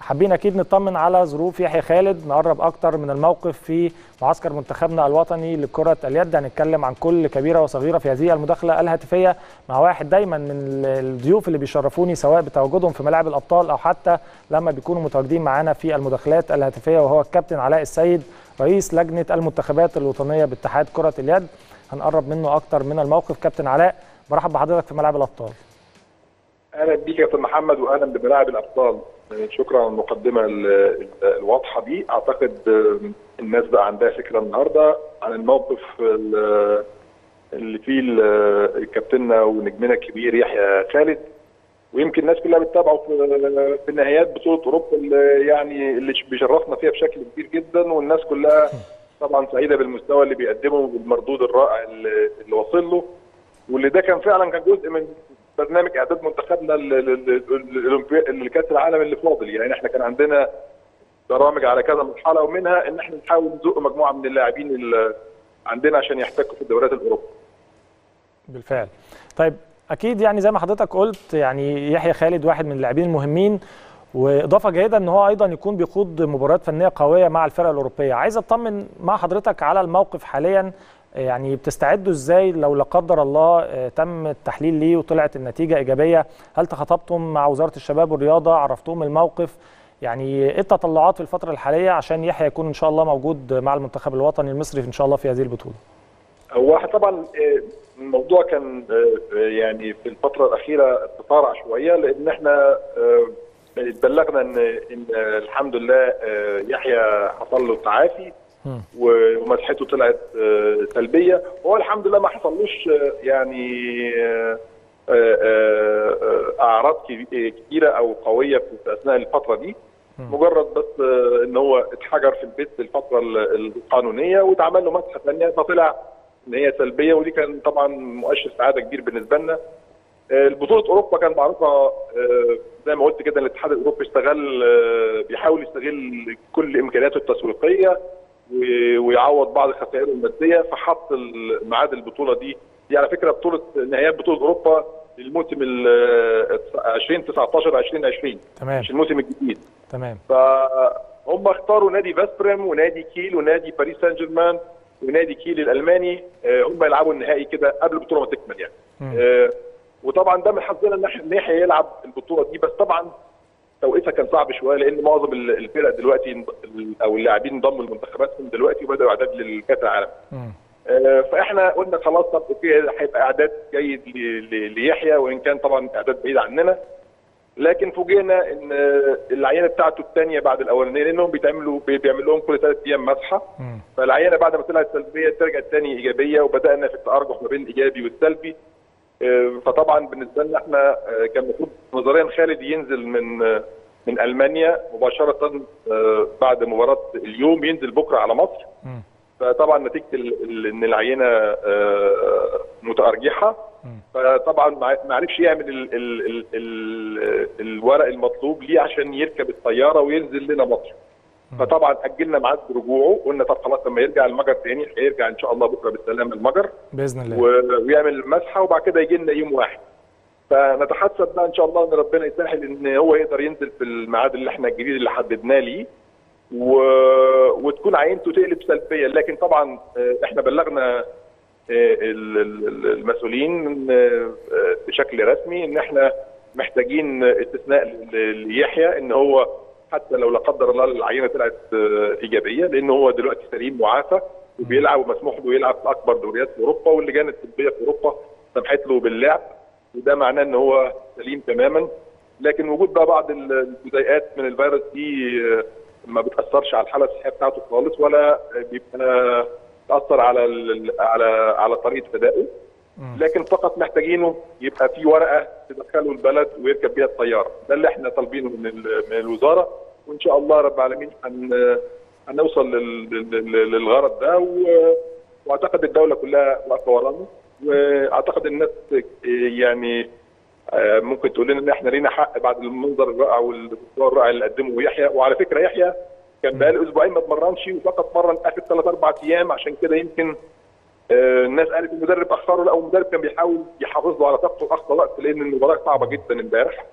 حابين اكيد نطمن على ظروف يحيى خالد نقرب اكتر من الموقف في معسكر منتخبنا الوطني لكره اليد هنتكلم عن كل كبيره وصغيره في هذه المداخله الهاتفيه مع واحد دايما من الضيوف اللي بيشرفوني سواء بتواجدهم في ملاعب الابطال او حتى لما بيكونوا متواجدين معانا في المداخلات الهاتفيه وهو الكابتن علاء السيد رئيس لجنه المنتخبات الوطنيه باتحاد كره اليد هنقرب منه اكتر من الموقف كابتن علاء برحب بحضرتك في ملاعب الابطال اهلا بيك يا استاذ محمد واهلا بملاعب الابطال شكرا على المقدمه الواضحه دي اعتقد الناس بقى عندها فكره النهارده عن الموقف اللي فيه كابتننا ونجمنا الكبير يحيى خالد ويمكن الناس كلها بتتابعه في في نهائيات بطوله اوروبا اللي يعني اللي بيشرفنا فيها بشكل كبير جدا والناس كلها طبعا سعيده بالمستوى اللي بيقدمه والمردود الرائع اللي واصل له واللي ده كان فعلا كان جزء من برنامج اعداد منتخبنا لكاس العالم اللي فاضل يعني احنا كان عندنا برامج على كذا مرحله ومنها ان احنا نحاول نزق مجموعه من اللاعبين اللي عندنا عشان يحتكوا في الدوريات الاوروبيه. بالفعل. طيب اكيد يعني زي ما حضرتك قلت يعني يحيى خالد واحد من اللاعبين المهمين واضافه جيده ان هو ايضا يكون بيخوض مباريات فنيه قويه مع الفرق الاوروبيه عايز اطمن مع حضرتك على الموقف حاليا يعني بتستعدوا ازاي لو لا قدر الله تم التحليل ليه وطلعت النتيجه ايجابيه هل تخاطبتم مع وزاره الشباب والرياضه عرفتوهم الموقف يعني ايه التطلعات في الفتره الحاليه عشان يحيى يكون ان شاء الله موجود مع المنتخب الوطني المصري ان شاء الله في هذه البطوله هو طبعا الموضوع كان يعني في الفتره الاخيره تسارع شويه لان احنا اتبلغنا ان ان الحمد لله يحيى حصل له تعافي ومسحته طلعت سلبيه وهو الحمد لله ما حصلوش يعني اعراض كتيره او قويه في اثناء الفتره دي مجرد بس ان هو اتحجر في البيت الفتره القانونيه واتعمل له مسحه ثانيه فطلع ان هي سلبيه ودي كان طبعا مؤشر سعاده كبير بالنسبه لنا البطوله اوروبا كان معروفه زي ما قلت كده الاتحاد الاوروبي اشتغل بيحاول يستغل كل امكانياته التسويقيه ويعوض بعض خسائره الماديه فحط ميعاد البطوله دي دي على فكره بطوله نهائيات بطوله اوروبا للموسم ال 2019 2020 تمام مش الموسم الجديد تمام فهم اختاروا نادي فاسبريم ونادي كيل ونادي باريس سان جيرمان ونادي كيل الالماني هم يلعبوا النهائي كده قبل البطوله ما تكمل يعني آه وطبعا ده من حظنا ان يحيى يلعب البطوله دي بس طبعا توقيتها كان صعب شويه لان معظم الفرق دلوقتي او اللاعبين انضموا لمنتخباتهم دلوقتي وبداوا اعداد للكاس العالم. آه فاحنا قلنا خلاص طب اوكي هيبقى اعداد جيد ليحيى وان كان طبعا اعداد بعيد عننا لكن فوجئنا ان العينه بتاعته الثانيه بعد الاولانيه لانهم بيتعملوا بيعمل لهم كل ثلاث ايام مسحه فالعينه بعد ما طلعت سلبيه ترجع ثاني ايجابيه وبدانا في التارجح ما بين الايجابي والسلبي فطبعا بالنسبه لنا احنا كان المفروض نظريا خالد ينزل من من المانيا مباشره بعد مباراه اليوم ينزل بكره على مصر فطبعا نتيجه ان العينه متارجحه فطبعا ما عرفش يعمل ال ال ال ال الورق المطلوب ليه عشان يركب الطياره وينزل لنا مصر فطبعا اجلنا ميعاد رجوعه قلنا طب خلاص لما يرجع المجر تاني هيرجع ان شاء الله بكره بالسلامه المجر باذن الله ويعمل مسحه وبعد كده يجي لنا يوم واحد فنتحسب بقى ان شاء الله ان ربنا يسهل ان هو يقدر ينزل في الميعاد اللي احنا الجديد اللي حددناه ليه و... وتكون عينته تقلب سلبيه لكن طبعا احنا بلغنا المسؤولين بشكل رسمي ان احنا محتاجين استثناء ليحيى ان هو حتى لو لا قدر الله العينه طلعت ايجابيه لان هو دلوقتي سليم معافى وبيلعب ومسموح له يلعب في اكبر دوريات في اوروبا واللجان الطبيه في اوروبا سمحت له باللعب وده معناه ان هو سليم تماما لكن وجود بقى بعض الجزيئات من الفيروس دي ما بتاثرش على الحاله الصحيه بتاعته خالص ولا بيبقى تاثر على على على طريقه ادائه لكن فقط محتاجينه يبقى في ورقه تدخله البلد ويركب بيها الطياره ده اللي احنا طالبينه من من الوزاره وان شاء الله رب العالمين هن هنوصل للغرض ده واعتقد الدوله كلها واقفه ورانا واعتقد الناس يعني ممكن تقول لنا ان احنا لينا حق بعد المنظر الرائع والمستوى الرائع اللي قدمه يحيى وعلى فكره يحيى كان بقاله اسبوعين ما اتمرنش وفقط مرن اخر ثلاث اربع ايام عشان كده يمكن الناس قالت المدرب اخره لا المدرب كان بيحاول يحافظ له على طاقته اقصى وقت لان المباراه صعبه جدا امبارح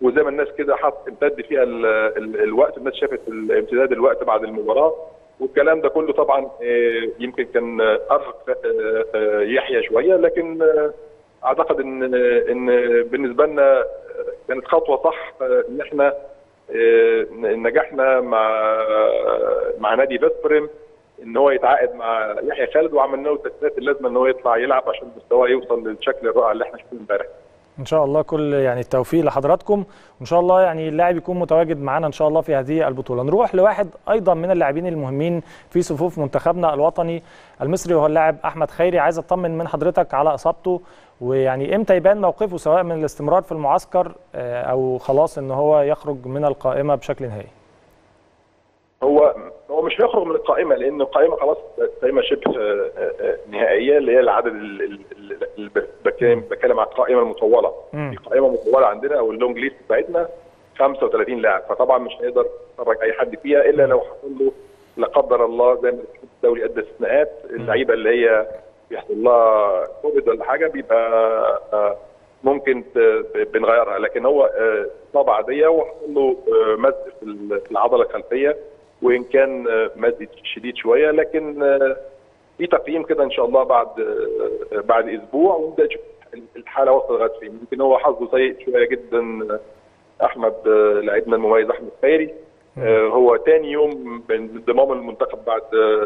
وزي ما الناس كده حط امتد فيها ال ال الوقت الناس شافت امتداد الوقت بعد المباراه والكلام ده كله طبعا يمكن كان ارهق يحيى شويه لكن اعتقد ان ان بالنسبه لنا كانت خطوه صح ان احنا نجحنا مع مع نادي فيسبريم ان هو يتعاقد مع يحيى خالد وعملنا له التسهيلات اللازمه ان هو يطلع يلعب عشان مستواه يوصل للشكل الرائع اللي احنا شفناه امبارح. ان شاء الله كل يعني التوفيق لحضراتكم وان شاء الله يعني اللاعب يكون متواجد معانا ان شاء الله في هذه البطوله نروح لواحد ايضا من اللاعبين المهمين في صفوف منتخبنا الوطني المصري وهو اللاعب احمد خيري عايز اطمن من حضرتك على اصابته ويعني امتى يبان موقفه سواء من الاستمرار في المعسكر او خلاص ان هو يخرج من القائمه بشكل نهائي هو هو مش هيخرج من القائمه لان القائمه خلاص قائمه شبه نهائيه اللي هي العدد اللي بتكلم عن القائمه المطوله في قائمه مطوله عندنا او اللونج ليست بتاعتنا 35 لاعب فطبعا مش هيقدر يخرج اي حد فيها الا لو حصل له لا قدر الله زي ما الدوري ادى استثناءات اللعيبه اللي هي بيحصل لها كوفيد ولا حاجه بيبقى ممكن بنغيرها لكن هو اصابه عاديه وحصل له مزق في العضله الخلفيه وان كان مزق شديد شويه لكن في تقييم كده ان شاء الله بعد بعد اسبوع ونبدا نشوف الحاله وصلت لغايه فين يمكن هو حظه سيء شويه جدا احمد لاعبنا المميز احمد خيري هو ثاني يوم من انضمام المنتخب بعد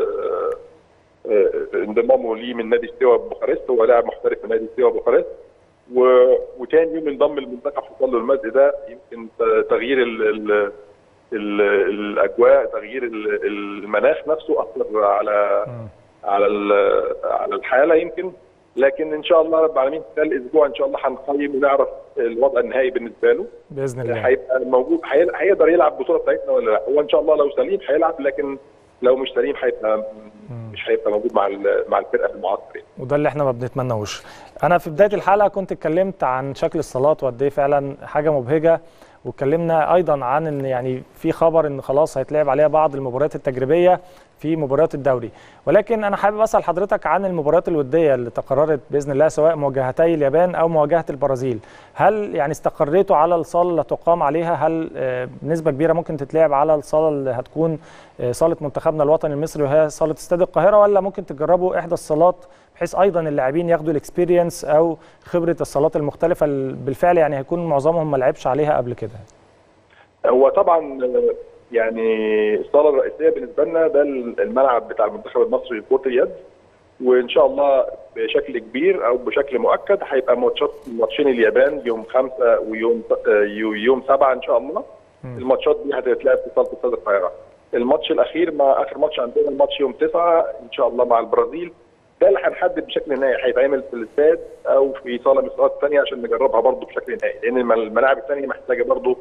انضمامه ليه من نادي ستيوا بوخارست هو لاعب محترف في نادي ستيوا بوخارست وثاني يوم انضم المنتخب حصل له المزق ده يمكن تغيير ال ال ال الاجواء تغيير المناخ نفسه اثر على على على الحاله يمكن لكن ان شاء الله رب العالمين خلال اسبوع ان شاء الله هنقيم ونعرف الوضع النهائي بالنسبه له باذن الله هيبقى موجود هيقدر يلعب البطوله بتاعتنا ولا لا هو ان شاء الله لو سليم هيلعب لكن لو مش سليم هيبقى مش هيبقى موجود مع مع الفرقه في المعسكر وده اللي احنا ما بنتمناهوش انا في بدايه الحلقه كنت اتكلمت عن شكل الصالات وقد ايه فعلا حاجه مبهجه واتكلمنا ايضا عن ان يعني في خبر ان خلاص هيتلعب عليها بعض المباريات التجريبيه في مباريات الدوري ولكن انا حابب اسال حضرتك عن المباريات الوديه اللي تقررت باذن الله سواء مواجهتي اليابان او مواجهه البرازيل هل يعني استقريتوا على الصاله اللي تقام عليها هل بنسبه كبيره ممكن تتلعب على الصاله اللي هتكون صاله منتخبنا الوطني المصري وهي صاله استاد القاهره ولا ممكن تجربوا احدى الصالات بحيث ايضا اللاعبين ياخدوا الاكسبيرينس او خبره الصالات المختلفه بالفعل يعني هيكون معظمهم ما لعبش عليها قبل كده هو طبعا يعني الصاله الرئيسيه بالنسبه لنا ده الملعب بتاع المنتخب المصري لكره اليد وان شاء الله بشكل كبير او بشكل مؤكد هيبقى ماتشات ماتشين اليابان يوم خمسه ويوم يوم سبعه ان شاء الله الماتشات دي هتتلعب في صاله استاد القاهره الماتش الاخير مع اخر ماتش عندنا الماتش يوم تسعه ان شاء الله مع البرازيل ده اللي هنحدد بشكل نهائي هيتعمل في الاستاد او في صاله من الصالات الثانيه عشان نجربها برضه بشكل نهائي لان الملاعب الثانيه محتاجه برضه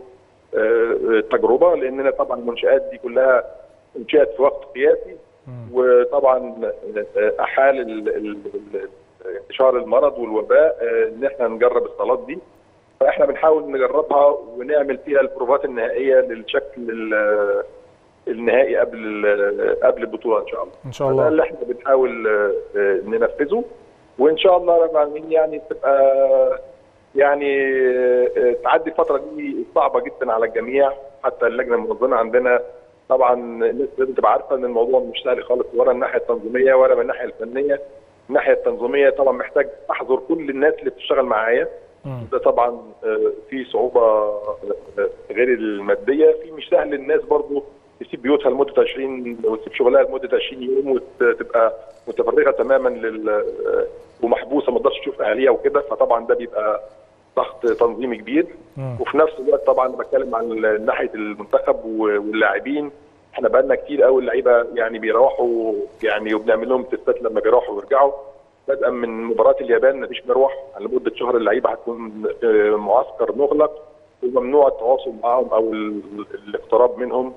تجربه لاننا طبعا المنشات دي كلها انشات في وقت قياسي وطبعا احال انتشار المرض والوباء ان احنا نجرب الصالات دي فاحنا بنحاول نجربها ونعمل فيها البروفات النهائيه للشكل النهائي قبل قبل البطوله ان شاء الله ان شاء الله ده اللي احنا بنحاول ننفذه وان شاء الله رب العالمين يعني تبقى يعني تعدي الفتره دي صعبه جدا على الجميع حتى اللجنه المنظمه عندنا طبعا الناس لازم تبقى عارفه ان الموضوع مش سهل خالص ولا من الناحيه التنظيميه ولا من الناحيه الفنيه الناحيه التنظيميه طبعا محتاج احضر كل الناس اللي بتشتغل معايا ده طبعا في صعوبه غير الماديه في مش سهل الناس برضو تسيب بيوتها لمده 20 وتسيب شغلها لمده 20 يوم وتبقى متفرغه تماما لل ومحبوسه ما تقدرش تشوف اهاليها وكده فطبعا ده بيبقى ضغط تنظيمي كبير مم. وفي نفس الوقت طبعا بتكلم عن ناحيه المنتخب واللاعبين احنا بقى لنا كتير قوي اللعيبه يعني بيروحوا يعني وبنعمل لهم تستات لما بيروحوا ويرجعوا بدءا من مباراه اليابان مفيش مروح لمده شهر اللعيبه هتكون في معسكر مغلق وممنوع التواصل معاهم او الاقتراب منهم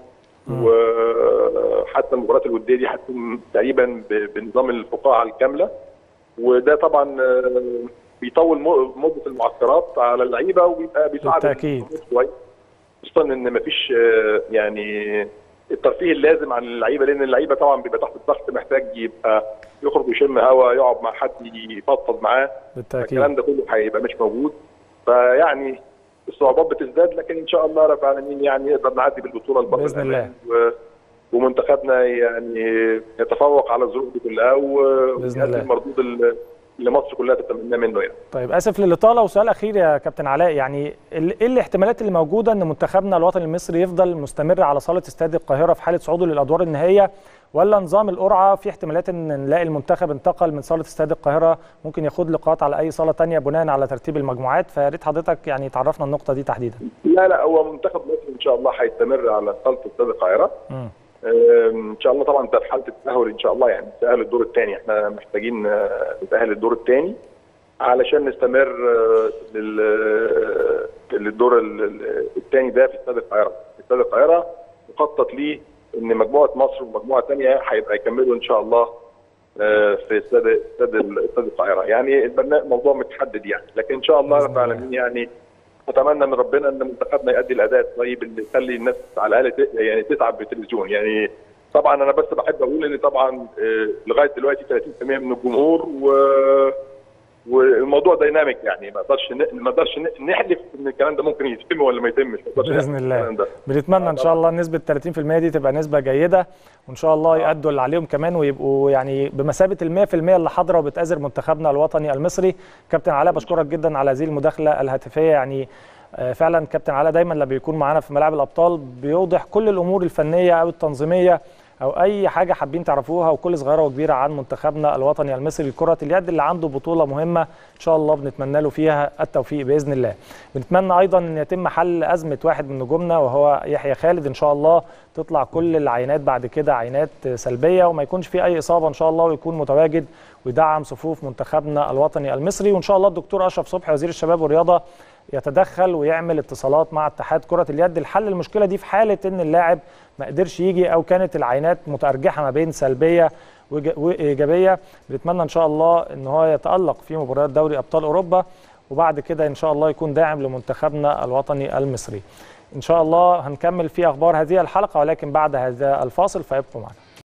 وحتى المباريات الوديه دي هتكون تقريبا بنظام الفقاعه الكامله وده طبعا بيطول مده المعسكرات على اللعيبه وبيبقى بيساعد بالتاكيد شويه خصوصا ان مفيش يعني الترفيه اللازم عن اللعيبه لان اللعيبه طبعا بيبقى تحت الضغط محتاج يبقى يخرج يشم هواء يقعد مع حد يفضفض معاه بالتاكيد الكلام ده كله هيبقى مش موجود فيعني الصعوبات بتزداد لكن ان شاء الله رب العالمين يعني نقدر نعدي بالبطوله البطل بإذن الله. و... ومنتخبنا يعني يتفوق على الظروف دي كلها بإذن الله. ويقدم المردود اللي اللي مصر كلها تتمناه منه يعني طيب اسف للاطاله وسؤال اخير يا كابتن علاء يعني ال- ايه الاحتمالات اللي موجوده ان منتخبنا الوطني المصري يفضل مستمر على صاله استاد القاهره في حاله صعوده للادوار النهائيه ولا نظام القرعه في احتمالات ان نلاقي المنتخب انتقل من صاله استاد القاهره ممكن ياخد لقاءات على اي صاله تانية بناء على ترتيب المجموعات فيا ريت حضرتك يعني تعرفنا النقطه دي تحديدا لا لا هو منتخب مصر ان شاء الله هيستمر على صاله استاد القاهره مم. ان شاء الله طبعا ده في حاله التاهل ان شاء الله يعني تاهل الدور الثاني احنا محتاجين آه، نتاهل الدور الثاني علشان نستمر آه، لل آه، للدور الثاني ده في استاد القاهره في استاد القاهره مخطط ليه ان مجموعه مصر ومجموعه ثانيه هيبقى يكملوا ان شاء الله آه، في استاد استاد استاد القاهره يعني البرنامج موضوع متحدد يعني لكن ان شاء الله بإذن رب العالمين يعني اتمنى من ربنا ان منتخبنا يؤدي الاداء الطيب اللي يخلي الناس على الاقل ت- يعني تتعب بالتلفزيون يعني طبعا انا بس بحب اقول ان طبعا آه، لغايه دلوقتي 30% من الجمهور و والموضوع دايناميك يعني ما نقدرش ن- ما نقدرش ن- نحلف ان الكلام ده ممكن يتم ولا ما يتمش ما نقدرش باذن نحلف الله الكلام ده. بنتمنى ان شاء الله نسبه 30% دي تبقى نسبه جيده وان شاء الله يأدوا اللي عليهم كمان ويبقوا يعني بمثابه ال 100% اللي حاضره وبتأزر منتخبنا الوطني المصري كابتن علاء بشكرك جدا على هذه المداخله الهاتفيه يعني آه، فعلا كابتن علاء دايما لما بيكون معانا في ملاعب الابطال بيوضح كل الامور الفنيه او التنظيميه او اي حاجه حابين تعرفوها وكل صغيره وكبيره عن منتخبنا الوطني المصري لكره اليد اللي عنده بطوله مهمه ان شاء الله بنتمنى له فيها التوفيق باذن الله بنتمنى ايضا ان يتم حل ازمه واحد من نجومنا وهو يحيى خالد ان شاء الله تطلع كل العينات بعد كده عينات سلبيه وما يكونش في اي اصابه ان شاء الله ويكون متواجد ويدعم صفوف منتخبنا الوطني المصري وان شاء الله الدكتور اشرف صبحي وزير الشباب والرياضه يتدخل ويعمل اتصالات مع اتحاد كره اليد لحل المشكله دي في حاله ان اللاعب ما قدرش يجي او كانت العينات متارجحه ما بين سلبيه وإيج- وايجابيه بنتمنى ان شاء الله ان هو يتالق في مباريات دوري ابطال اوروبا وبعد كده ان شاء الله يكون داعم لمنتخبنا الوطني المصري ان شاء الله هنكمل في اخبار هذه الحلقه ولكن بعد هذا الفاصل فيبقوا معنا